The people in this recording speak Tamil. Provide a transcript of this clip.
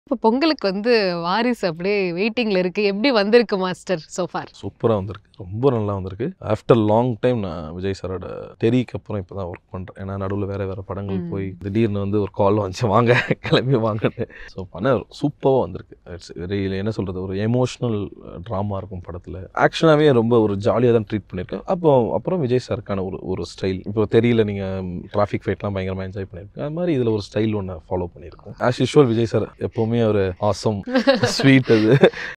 இப்போ பொங்கலுக்கு வந்து வாரிசு அப்படியே வெயிட்டிங்ல இருக்கு எப்படி வந்திருக்கு மாஸ்டர் சோஃபார் சூப்பராக வந்திருக்கு ரொம்ப நல்லா வந்திருக்கு ஆஃப்டர் லாங் டைம் நான் விஜய் சாரோட தெரிக்கு அப்புறம் இப்போ தான் ஒர்க் பண்ணுறேன் ஏன்னா நடுவில் வேறு வேறு படங்கள் ம். போய் திடீர்னு வந்து ஒரு கால் வந்துச்சு வாங்க கிளம்பி வாங்கன்னு ஸோ பண்ண சூப்பராக வந்திருக்கு இட்ஸ் வெரி என்ன சொல்கிறது ஒரு எமோஷ்னல் ட்ராமா இருக்கும் படத்தில் ஆக்ஷனாகவே ரொம்ப ஒரு ஜாலியாக தான் ட்ரீட் பண்ணியிருக்கேன் அப்போ அப்புறம் விஜய் சாருக்கான ஒரு ஒரு ஸ்டைல் இப்போ தெரியல நீங்கள் டிராஃபிக் ஃபைட்லாம் பயங்கரமாக என்ஜாய் பண்ணியிருக்கேன் அது மாதிரி இதில் ஒரு ஸ்டைல் ஒன்று ஃபாலோ பண்ணியிருக்கோம் ஆஸ் யூஷுவல் விஜய் சார் எப்போவுமே ஒரு ஆசம் ஸ்வீட் அது